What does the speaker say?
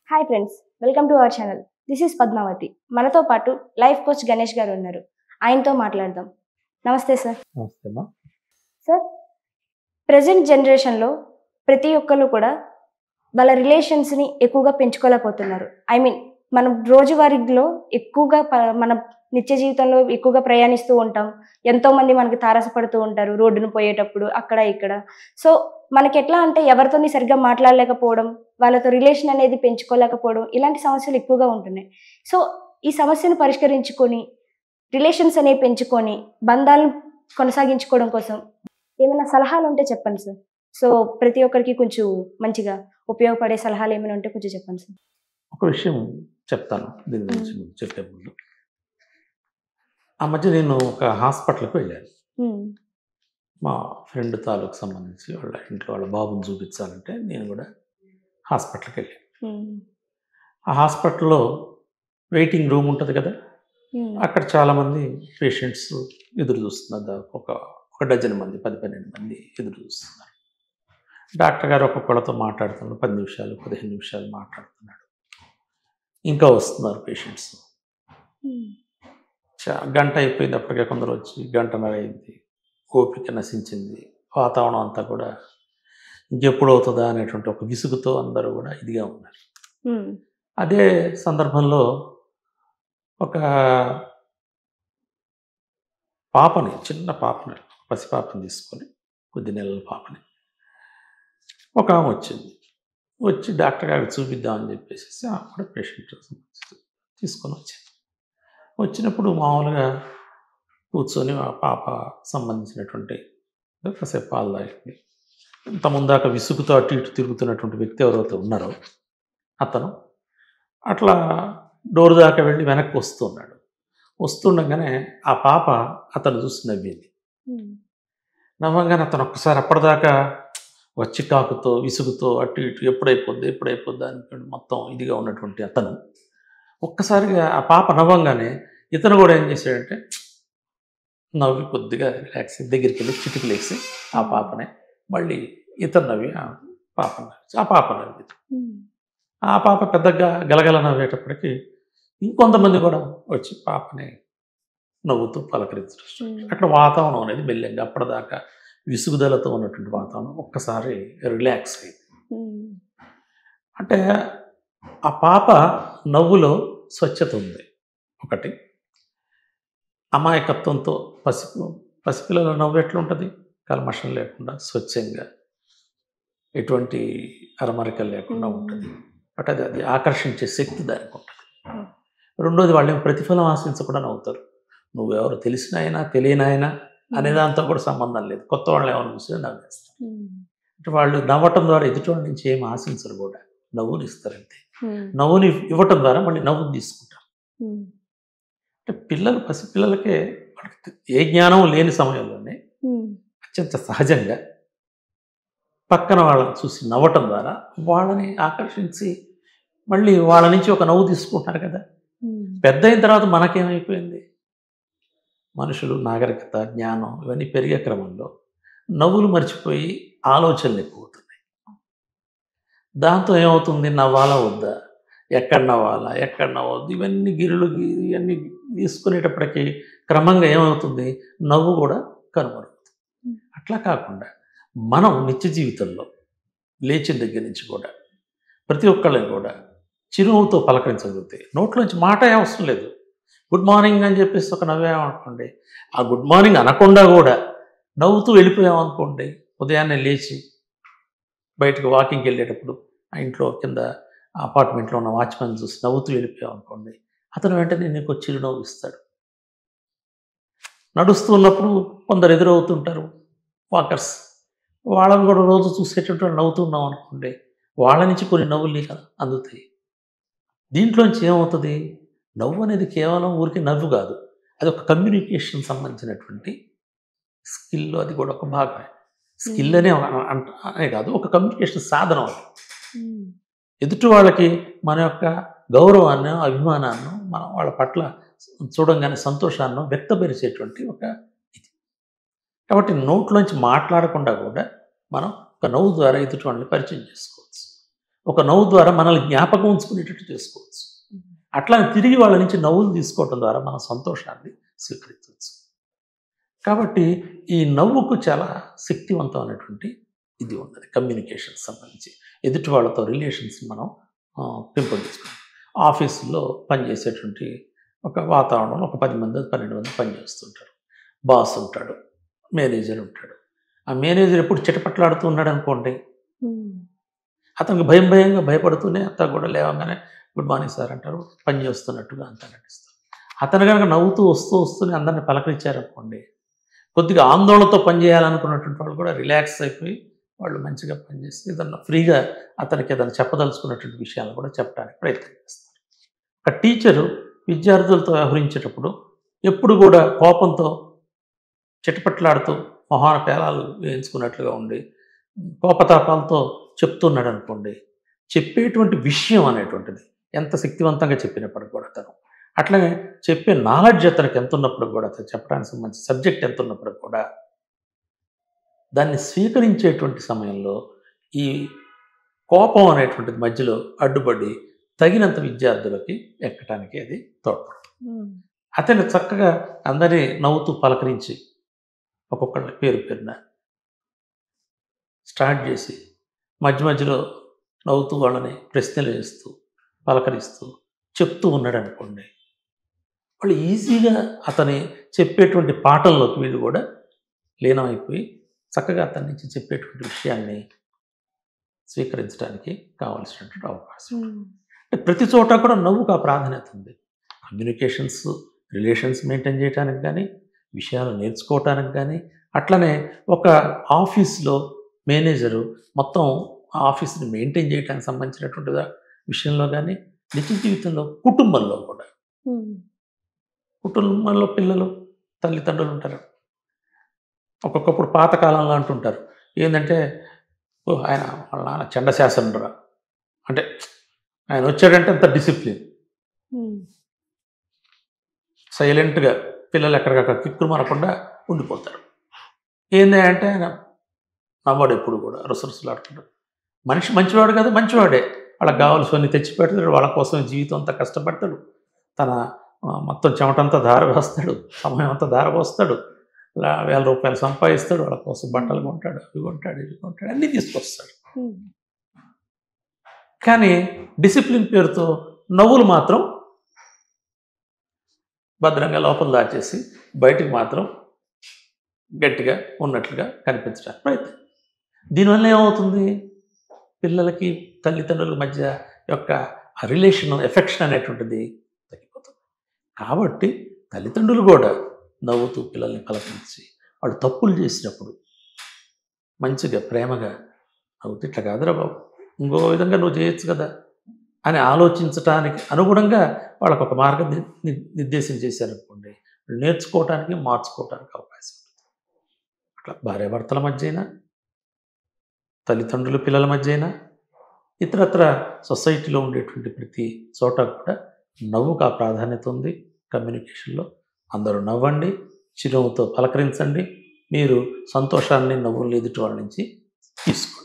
hi friends welcome to our channel this is Padmavati మనతో పాటు life coach Ganesh గారు ఉన్నారు ఆయనతో మాట్లాడదాం నమస్తే సార్ నమస్తే అమ్మా సార్ ప్రజెంట్ జనరేషన్లో ప్రతి ఒక్కరు కూడా వాళ్ళ రిలేషన్స్ని ఎక్కువగా పెంచుకోలేకపోతున్నారు ఐ మీన్ మనం రోజువారీలో ఎక్కువగా ప- మన నిత్య జీవితంలో ఎక్కువగా ప్రయాణిస్తూ ఉంటాం ఎంతో మంది మనకి తారసపడుతూ ఉంటారు రోడ్డును పోయేటప్పుడు అక్కడ ఇక్కడ సో మనకి ఎట్లా అంటే ఎవరితోని సరిగ్గా మాట్లాడలేకపోవడం వాళ్ళతో రిలేషన్ అనేది పెంచుకోలేకపోవడం ఇలాంటి సమస్యలు ఎక్కువగా ఉంటున్నాయి సో ఈ సమస్యను పరిష్కరించుకొని రిలేషన్స్ అనేవి పెంచుకొని బంధాలను కొనసాగించుకోవడం కోసం ఏమైనా సలహాలు ఉంటే చెప్పండి సార్ సో ప్రతి ఒక్కరికి కొంచెం మంచిగా ఉపయోగపడే సలహాలు ఏమైనా ఉంటే కొంచెం చెప్పండి సార్ ఒక విషయం చెప్తాను దీని గురించి ముందు చెప్పే ముందు ఆ మధ్య నేను ఒక హాస్పిటల్కి వెళ్ళాను మా ఫ్రెండ్ తాలూకు సంబంధించి వాళ్ళ ఇంట్లో వాళ్ళ బాబుని చూపించాలంటే నేను కూడా హాస్పిటల్కి వెళ్ళాను ఆ హాస్పిటల్లో వెయిటింగ్ రూమ్ ఉంటుంది కదా అక్కడ చాలామంది పేషెంట్స్ ఎదురు చూస్తున్నారు దాదాపు ఒక ఒక డజన్ మంది పది పన్నెండు మంది ఎదురు చూస్తున్నారు డాక్టర్ గారు ఒక్కొక్కళ్ళతో మాట్లాడుతున్నారు పది నిమిషాలు పదిహేను నిమిషాలు మాట్లాడుతున్నాడు ఇంకా వస్తున్నారు పేషెంట్స్ చా- గంట అయిపోయింది అప్పటికే కొందరు వచ్చి గంటన్నర అయింది ఓపిక నశించింది వాతావరణం అంతా కూడా ఇంకెప్పుడు అవుతుందా అనేటువంటి ఒక విసుగుతో అందరూ కూడా ఇదిగా ఉన్నారు అదే సందర్భంలో ఒక పాపని చిన్న పాపని పసిపాపని తీసుకొని కొద్ది నెలల పాపని ఒక ఆమె వచ్చింది వచ్చి డాక్టర్ గారికి చూపిద్దామని చెప్పేసి ఆమె కూడా పేషెంట్ తీసుకొని వచ్చింది వచ్చినప్పుడు మామూలుగా కూర్చొని ఆ పాప సంబంధించినటువంటి కాసేపు పాలు తాగింది ఇంత ముందాక విసుగుతో అటు ఇటు తిరుగుతున్నటువంటి వ్యక్తి ఎవరైతే ఉన్నారో అతను అట్లా డోర్ దాకా వెళ్ళి వెనక్కి వస్తున్నాడు వస్తుండగానే ఆ పాప అతను చూసి నవ్వింది నవ్వగానే అతను ఒక్కసారి అప్పటిదాకా వచ్చి కాకుతో విసుగుతో అటు ఇటు ఎప్పుడైపోద్ది ఎప్పుడైపోద్ది అని మొత్తం ఇదిగా ఉన్నటువంటి అతను ఒక్కసారిగా ఆ పాప నవ్వంగానే ఇతను కూడా ఏం చేశాడంటే నవ్వి కొద్దిగా రిలాక్స్ అయ్యి దగ్గరికి వెళ్ళి చిటికలేసి ఆ పాపనే మళ్ళీ ఇతను నవ్వి ఆ పాప నవ్వి ఆ పాప నవ్వి ఆ పాప పెద్దగా గలగల నవ్వేటప్పటికి ఇంకొంతమంది కూడా వచ్చి పాపని నవ్వుతూ పలకరించడం అక్కడ వాతావరణం అనేది మెల్లగా అప్పటిదాకా విసుగుదలతో ఉన్నటువంటి వాతావరణం ఒక్కసారి రిలాక్స్ అయింది అంటే ఆ పాప నవ్వులో స్వచ్ఛత ఉంది ఒకటి అమాయకత్వంతో పసి పసిపిల్లల నవ్వు ఎట్లుంటుంది కల్మషం లేకుండా స్వచ్ఛంగా ఎటువంటి అరమరికలు లేకుండా ఉంటుంది బట్ అది అది ఆకర్షించే శక్తి దానికి ఉంటుంది రెండోది వాళ్ళు ఏం ప్రతిఫలం ఆశించకుండా నవ్వుతారు నువ్వెవరు తెలిసిన అయినా తెలియనాయనా అనే దాంతో కూడా సంబంధం లేదు కొత్త వాళ్ళు ఎవరు చూసినా నవ్వేస్తారు అంటే వాళ్ళు నవ్వటం ద్వారా ఎదుటి వాళ్ళ నుంచి ఏం ఆశించరు కూడా నవ్వుని ఇస్తారంతే నవ్వుని ఇవ్వటం ద్వారా మళ్ళీ నవ్వుని తీసుకుంటారు అంటే పిల్లలు పసిపిల్లలకే వాళ్ళకి ఏ జ్ఞానం లేని సమయంలోనే అత్యంత సహజంగా పక్కన వాళ్ళని చూసి నవ్వటం ద్వారా వాళ్ళని ఆకర్షించి మళ్ళీ వాళ్ళ నుంచి ఒక నవ్వు తీసుకుంటున్నారు కదా పెద్ద అయిన తర్వాత మనకేమైపోయింది మనుషులు నాగరికత జ్ఞానం ఇవన్నీ పెరిగే క్రమంలో నవ్వులు మర్చిపోయి ఆలోచనలు ఎక్కువ అవుతున్నాయి దాంతో ఏమవుతుంది నవ్వాలా వద్దా ఎక్కడ నవ్వాలా ఎక్కడ నవ్వద్దు ఇవన్నీ గిరులు గి- ఇవన్నీ తీసుకునేటప్పటికి క్రమంగా ఏమవుతుంది నవ్వు కూడా కనుమరుతుంది అట్లా కాకుండా మనం నిత్య జీవితంలో లేచిన దగ్గర నుంచి కూడా ప్రతి ఒక్కళ్ళని కూడా చిరునవ్వుతో పలకరించగలిగితే నోట్లోంచి మాట ఏం అవసరం లేదు గుడ్ మార్నింగ్ అని చెప్పేసి ఒక నవ్వామనుకోండి ఆ గుడ్ మార్నింగ్ అనకుండా కూడా నవ్వుతూ వెళ్ళిపోయామనుకోండి ఉదయాన్నే లేచి బయటకు వాకింగ్కి వెళ్ళేటప్పుడు ఆ ఇంట్లో కింద అపార్ట్మెంట్లో ఉన్న వాచ్మెన్ చూసి నవ్వుతూ వెళ్ళిపోయామనుకోండి అతను వెంటనే నీకు ఒక చిరునవ్వు ఇస్తాడు నడుస్తూ ఉన్నప్పుడు కొందరు ఎదురవుతుంటారు వాకర్స్ వాళ్ళని కూడా రోజు చూసేటట్టు వాళ్ళు నవ్వుతున్నాం అనుకోండి వాళ్ళ నుంచి కొన్ని నవ్వులు నీకు అందుతాయి దీంట్లోంచి ఏమవుతుంది నవ్వు అనేది కేవలం ఊరికి నవ్వు కాదు అది ఒక కమ్యూనికేషన్ సంబంధించినటువంటి స్కిల్ అది కూడా ఒక భాగమే స్కిల్ అనే అంట అనే కాదు ఒక కమ్యూనికేషన్ సాధనం అది ఎదుటి వాళ్ళకి మన యొక్క గౌరవాన్ని అభిమానాన్ని మనం వాళ్ళ పట్ల చూడంగానే సంతోషాన్ని వ్యక్తపరిచేటువంటి ఒక ఇది కాబట్టి నోట్లోంచి మాట్లాడకుండా కూడా మనం ఒక నవ్వు ద్వారా ఎదుటి వాళ్ళని పరిచయం చేసుకోవచ్చు ఒక నవ్వు ద్వారా మనల్ని జ్ఞాపకం ఉంచుకునేటట్టు చేసుకోవచ్చు అట్లా తిరిగి వాళ్ళ నుంచి నవ్వులు తీసుకోవటం ద్వారా మన సంతోషాన్ని స్వీకరించవచ్చు కాబట్టి ఈ నవ్వుకు చాలా శక్తివంతమైనటువంటి ఇది ఉన్నది కమ్యూనికేషన్ సంబంధించి ఎదుటి వాళ్ళతో రిలేషన్స్ మనం ఆ, పెంపొందించుకోవాలి ఆఫీసులో పనిచేసేటువంటి ఒక వాతావరణంలో ఒక పది మంది పన్నెండు మంది పనిచేస్తుంటారు బాస్ ఉంటాడు మేనేజర్ ఉంటాడు ఆ మేనేజర్ ఎప్పుడు చిటపట్లాడుతూ ఉన్నాడు అనుకోండి అతనికి భయం భయంగా భయపడుతూనే అంతా కూడా లేవగానే గుడ్ మార్నింగ్ సార్ అంటారు పని చేస్తున్నట్టుగా అంతా నటిస్తారు అతను కనుక నవ్వుతూ వస్తూ వస్తూనే అందరిని పలకరించారనుకోండి కొద్దిగా ఆందోళనతో పనిచేయాలనుకున్నటువంటి వాళ్ళు కూడా రిలాక్స్ అయిపోయి వాళ్ళు మంచిగా పనిచేసి ఏదన్నా ఫ్రీగా అతనికి ఏదైనా చెప్పదలుచుకున్నటువంటి విషయాలు కూడా చెప్పడానికి ప్రయత్నం చేస్తారు ఒక టీచరు విద్యార్థులతో వ్యవహరించేటప్పుడు ఎప్పుడు కూడా కోపంతో చిటపట్లాడుతూ మొహాన పేలాలు వేయించుకున్నట్లుగా ఉండి కోపతాపాలతో చెప్తున్నాడు అనుకోండి చెప్పేటువంటి విషయం అనేటువంటిది ఎంత శక్తివంతంగా చెప్పినప్పటికి కూడా అతను అట్లనే చెప్పే నాలెడ్జ్ అతనికి ఎంత ఉన్నప్పుడు కూడా అతను చెప్పడానికి సంబంధించి సబ్జెక్ట్ ఎంత ఉన్నప్పుడు కూడా దాన్ని స్వీకరించేటువంటి సమయంలో ఈ కోపం అనేటువంటిది మధ్యలో అడ్డుపడి తగినంత విద్యార్థులకి ఎక్కడానికి అది తోడ్పడుతుంది అతను చక్కగా అందరినీ నవ్వుతూ పలకరించి ఒక్కొక్కళ్ళ పేరు పేరున స్టార్ట్ చేసి మధ్య మధ్యలో నవ్వుతూ వాళ్ళని ప్రశ్నలు వేస్తూ పలకరిస్తూ చెప్తూ ఉన్నాడు అనుకోండి వాళ్ళు ఈజీగా అతని చెప్పేటువంటి పాటల్లోకి వీళ్ళు కూడా లీనమైపోయి చక్కగా అతని నుంచి చెప్పేటువంటి విషయాన్ని స్వీకరించడానికి కావలసినటువంటి అవకాశం అంటే ప్రతి చోట కూడా నవ్వుకు ఆ ప్రాధాన్యత ఉంది కమ్యూనికేషన్స్ రిలేషన్స్ మెయింటైన్ చేయడానికి కానీ విషయాలు నేర్చుకోవటానికి కానీ అట్లనే ఒక ఆఫీస్లో మేనేజరు మొత్తం ఆ ఆఫీస్ని మెయింటైన్ చేయడానికి సంబంధించినటువంటి దా- విషయంలో కానీ నిత్య జీవితంలో కుటుంబంలో కూడా కుటుంబంలో పిల్లలు తల్లిదండ్రులు ఉంటారు ఒక్కొక్కప్పుడు పాతకాలంలో అంటుంటారు ఏంటంటే "ఓ, ఆయన వాళ్ళ నాన్న చండశాసనరా అంటే ఆయన వచ్చాడంటే అంత డిసిప్లిన్ సైలెంట్గా పిల్లలు ఎక్కడికక్కడ కిక్కురు మనకుండా ఉండిపోతారు ఏంది అంటే ఆయన నవ్వాడు ఎప్పుడు కూడా రుసరుసలాడుకుంటాడు మనిషి మంచివాడు కదా మంచివాడే వాళ్ళకి కావాల్సినవన్నీ తెచ్చి పెడతాడు వాళ్ళ కోసం జీవితం అంతా కష్టపడతాడు తన ఆ, మొత్తం చెమటంతా ధారపోస్తాడు సమయం అంతా ధారపోస్తాడు ఇలా వేల రూపాయలు సంపాదిస్తాడు వాళ్ళ కోసం బట్టలు కొంటాడు అవి కొంటాడు ఇవి కొంటాడు అన్నీ తీసుకొస్తాడు కానీ డిసిప్లిన్ పేరుతో నవ్వులు మాత్రం భద్రంగా లోపల దాచేసి బయటికి మాత్రం గట్టిగా ఉన్నట్లుగా కనిపించడానికి ప్రయత్నం దీనివల్ల ఏమవుతుంది పిల్లలకి తల్లిదండ్రుల మధ్య యొక్క రిలేషన్ ఎఫెక్షన్ అనేటువంటిది తగ్గిపోతుంది కాబట్టి తల్లిదండ్రులు కూడా నవ్వుతూ పిల్లల్ని పలకరించి వాళ్ళు తప్పులు చేసినప్పుడు మంచిగా ప్రేమగా నవ్వుతూ ఇట్లా కాదురా బాబు ఇంకో విధంగా నువ్వు చేయొచ్చు కదా అని ఆలోచించటానికి అనుగుణంగా వాళ్ళకు ఒక మార్గం ని- ని- నిర్దేశం చేశారనుకోండి వాళ్ళు నేర్చుకోవటానికి మార్చుకోవటానికి అవకాశం ఉంటుంది అట్లా భార్యాభర్తల మధ్య అయినా తల్లిదండ్రులు పిల్లల మధ్య అయినా ఇతరత్ర సొసైటీలో ఉండేటువంటి ప్రతి చోట కూడా నవ్వుకు ఆ ప్రాధాన్యత ఉంది కమ్యూనికేషన్లో అందరూ నవ్వండి చిరునవ్వుతో పలకరించండి మీరు సంతోషాన్ని నవ్వులు ఎదుటి వాళ్ళ నుంచి తీసుకోండి